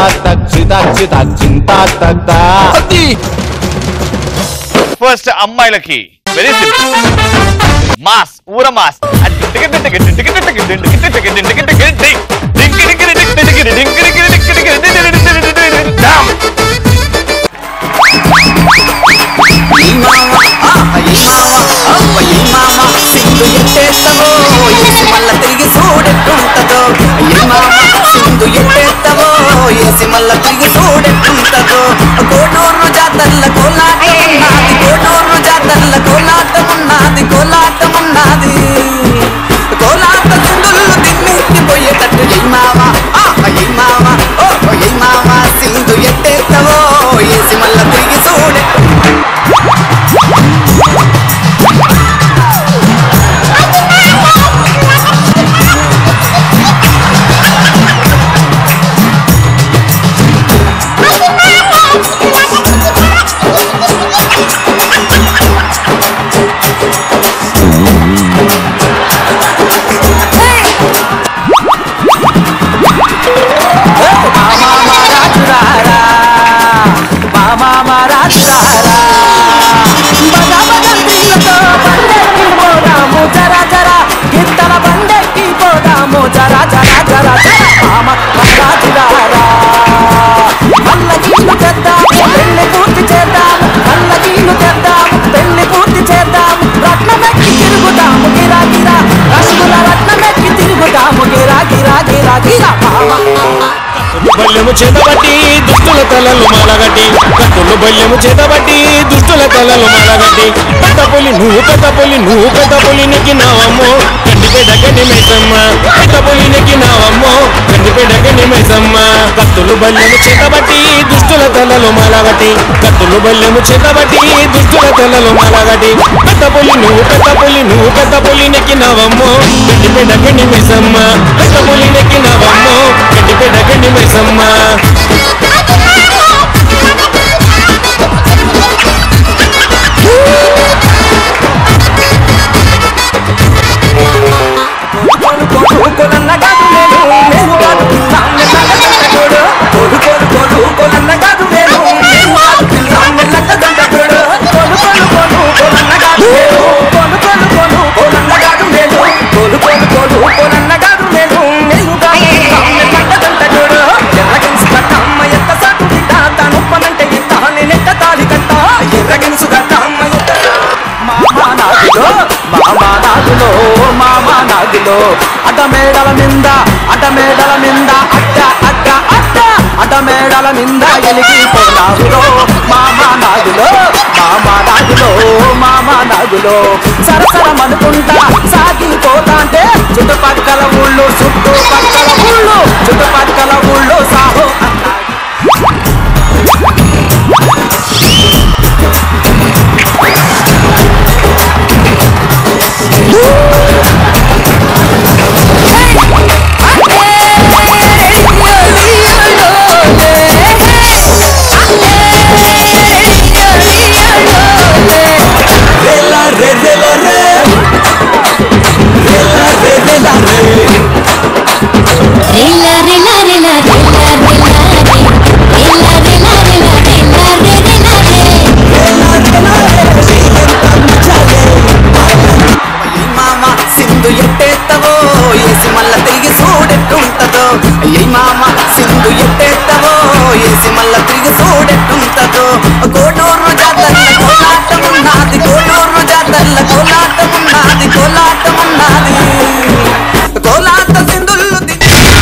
తాక్ తక్ చితాక్ చితాక్ చింతాక్ తక్ తా ఫస్ట్ అమ్మాయిలకి వెరీ సింపుల్ మాస్ ఊర మాస్ ఈ మామ ఆహ ఈ మామ అవ్వ ఈ మామ సింధు ఎట్టేస్తావో ఏసి మల్ల తిరిగి చూడెట్టుంటదో ఈ మామ సింధు ఎట్టేస్తావో ఏసి మల్ల తిరిగి చూడెట్టుంటదో కోటూరు జాతర్ల కోలాటం ఉన్నది కోటూరు జాతర్ల కోలాటం ఉన్నది కోలాటం ఉన్నది కోలాట సింధులు తిన్నెత్తిపోయేటట్టు ఈ మామ ఆహ ఈ మామ ఓ ఈ మామ సింధు ఎట్టేస్తావో ఏసి మల్ల తిరిగి చూడెట్టు జరా జరా జరా మామ రాజురారా పల్లకీలు చేద్దాం పెళ్లి పూర్తి చేద్దాం పల్లకీలు చేద్దాం పెళ్లి పూర్తి చేద్దాం రత్నమెక్కి తిరుగుతాము గిరా గిరా రంగుల రత్నమెక్కి తిరుగుతాము గిరా గిరా గిరా గిరా మామ బల్యము చేతబట్టి దుష్టుల తలలు మాలగట్టి కత్తులు బల్యము చేతబట్టి దుష్టుల తలలు మాలగట్టి పెద్ద పులి నువ్వు పెద్ద పులి నువ్వు పెద్ద పులి నెక్కినావమ్మో కండిపేట గడ్డి మైసమ్మ పెద్ద పులి నెక్కినావమ్మో కండిపేట గడ్డి మైసమ్మ కత్తులు బల్యము చేతబట్టి దుష్టుల తలలు మాలగట్టి కత్తులు బల్యము చేతబట్టి దుష్టుల తలలు మాలగట్టి పెద్ద పులి నువ్వు పెద్ద పులి నువ్వు పెద్ద పులి నెక్కినావమ్మో కండిపేట గడ్డి మైసమ్మ పెద్ద పులి నెక్కినావమ్మో కండిపేట గడ్డి మైసమ్మ కోడు కోడు కొనన్న కాదు నేను నేను కాదు పిల్లాన్ని లక్కదండకోడు కోడు కోడు కోడు కొనన్న కాదు నేను నేను కాదు పిల్లాన్ని లక్కదండకోడు కోడు కోడు కోడు కొనన్న కాదు నేను కోడు కోడు కోడు కొనన్న కాదు నేను కోడు కోడు కోడు కొనన్న కాదు నేను నేను కాదు పిల్లాన్ని లక్కదండకోడు ఎర్రగెన్సు కట్ట అమ్మ ఎంత సాటు బిడ్డ తను పనంటే ఇంత నేనెట్ట తాళి కట్ట ఎర్రగెన్సు కట్ట అమ్మ ఎంత మామా నాగులో మామా నాగులో మామా నాగులో అడ్డ మేడల మింద అడ్డ మేడల మింద అడ్డ అడ్డ అడ్డ అడ్డ మేడల మింద ఎలిగిపోనాగులో మామా నాగులో మామా నాగులో మామా నాగులో సరసరమనుకుంటా సాగిపోతాంటే చుట్టుపక్కల ఊళ్ళు చుట్టుపక్కల ఊళ్ళు చుట్టుపక్కల ఊళ్ళు సాహో అన్నాయి రేలా రేలా రేలా రేలా రేలా రే రేలా రేలా రేలా రేలా రేలా రే ఈ మామ సింధు ఎట్టేత్తవో ఏసి మల్ల తిరిగి చూడెట్టుంటదో ఈ మామ సింధు ఎట్టేత్తవో ఏసి మల్ల తిరిగి చూడెట్టుంటదో కోటూరు జాతర్ల కోలాటం ఉన్నది కోటూరు జాతర్ల కోలాటం ఉన్నది కోలాటం ఉన్నది కోలాట సింధులు ది-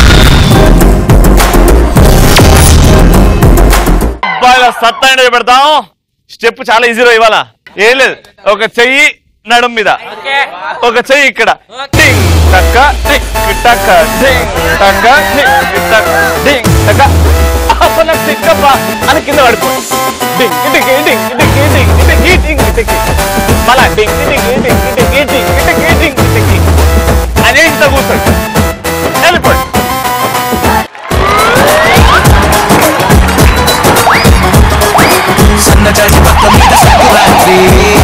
అబ్బాయిల సత్తా ఏంటో పెడతాం స్టెప్ చాలా ఈజీలో ఇవాళ ఏం లేదు ఒక చెయ్యి నడుం మీద ఒక చెయ్యి ఇక్కడ టింగ్ టక్క టిక్ టక్క టింగ్ టక్క టిక్ టక్ టింగ్ టక్క అసలు నాకు తిక్కప్ప అని కింద పడుకో టింగ్ టిక్ టింగ్ టిక్ టింగ్ టిక్ టింగ్ టిక్ మళ్ళా టింగ్ టిక్ టింగ్ టిక్ టింగ్ టిక్ టింగ్ టిక్ అదే ఇంత కూర్చోండి వెళ్ళిపోండి సన్నజాజి పక్క మీద సంకురాత్రి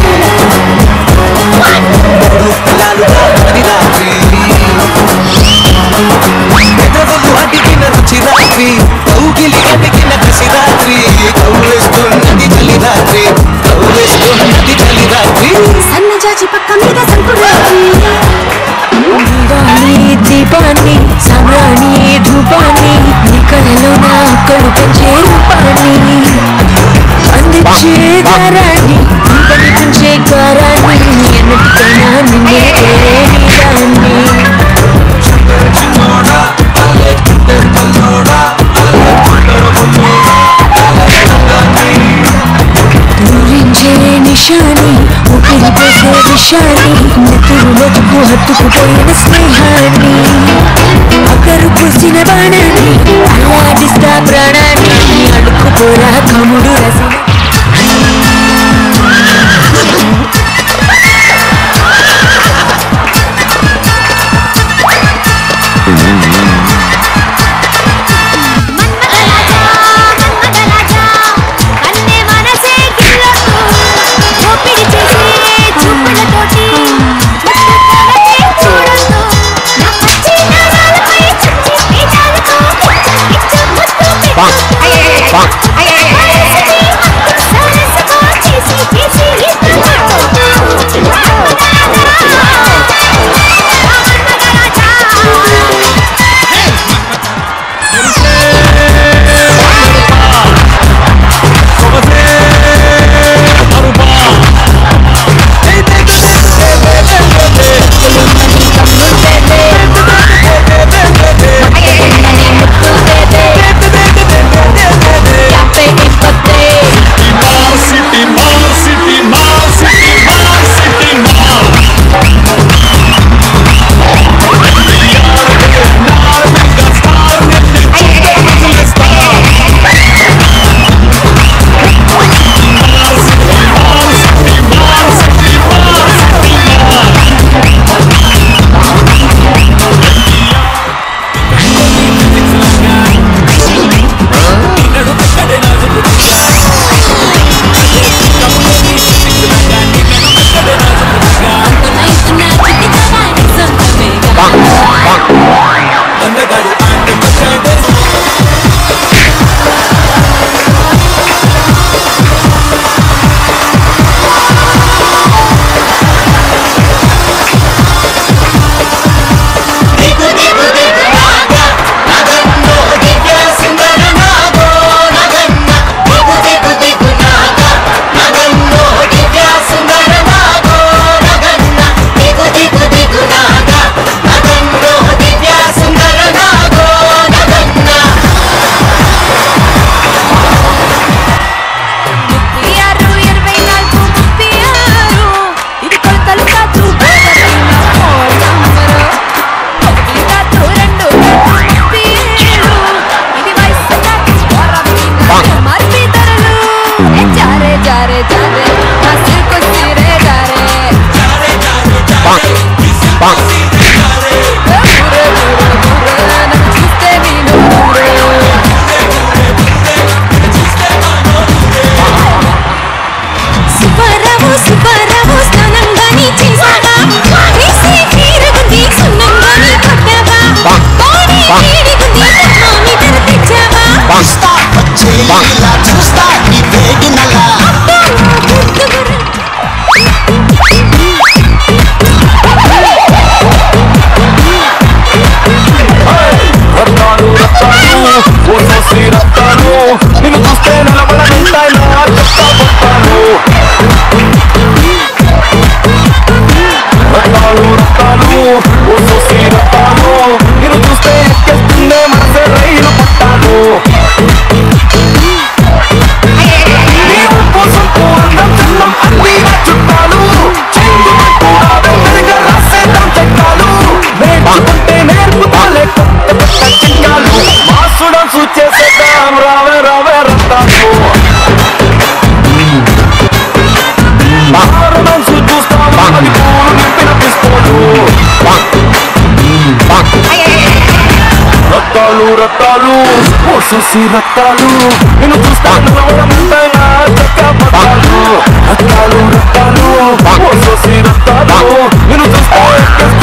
మూడు పిల్లలు రాత్రి రాత్రి పెదవులు అడిగిన రుచి రాత్రి కౌగిలి దివాళీ దీపాన్ని సమరాణి ధూపాన్ని నీ కళలో నా కళ్ళు పెంచే రూపాన్ని అందించే గారాన్ని ఇంపనిపించే గారాన్ని ఎన్నిటికైనా నిన్నే కోరేదాన్ని పూరించే నిషాని ఊపిరి పోసే విషాన్ని నెత్తురు మెతుకు హత్తుకుపోయిన స్నేహాన్ని ఒకరు పూసిన బాణాన్ని అల్లాడిస్తా ప్రాణాన్ని అడుక్కుపోరా కముడు రసిన జారే జారే జారే నా సిరుకు సిరే జారే ఊరే ఊరే ఊరే నన్ను చూస్తే నేను ఊరే సుబ్బారావు సుబ్బారావు స్నానంగాని చేసావా వేసే తీరుగుంది సున్నంగాని కొట్టావా బాడీ వేడిగుంది థర్మామీటర్ తెచ్చావా వస్తా వచ్చేలా చూస్తా నీ వేడి నల్లా గుర్తుగురు రత్తాలు రత్తాలు ఓ సోసి రత్తాలు నిన్ను చూస్తే నిలబడనింటాయి నా చెత్త పట్టాలు రత్తాలు రత్తాలు ఓ సోసి రత్తాలు నిన్ను చూస్తే ఎక్కేస్తుందే మనసే రైలు పట్టాలు నీ ఉప్పు సొప్పు అందం చందం అన్నీ నా చుట్టాలు చెంగు కూడా వెంటనే రాసేద్దాం చట్టాలు నేర్చుకుంటే నేర్పుతాలే కొత్త కొత్త చిట్కాలు మాసుడం సూచేసేద్దాం రావే రావే రత్తాలు మారడం చూస్తాం అది పూలు నింపిన పిస్తోలు రత్తాలు రత్తాలు ఓ చూసి రత్తాలు నేను చూస్తాను నవ్వడమంతైనా చక్క పట్టాలు రత్తాలు రత్తాలు ఓ చూసి రత్తాలు నేను చూస్తా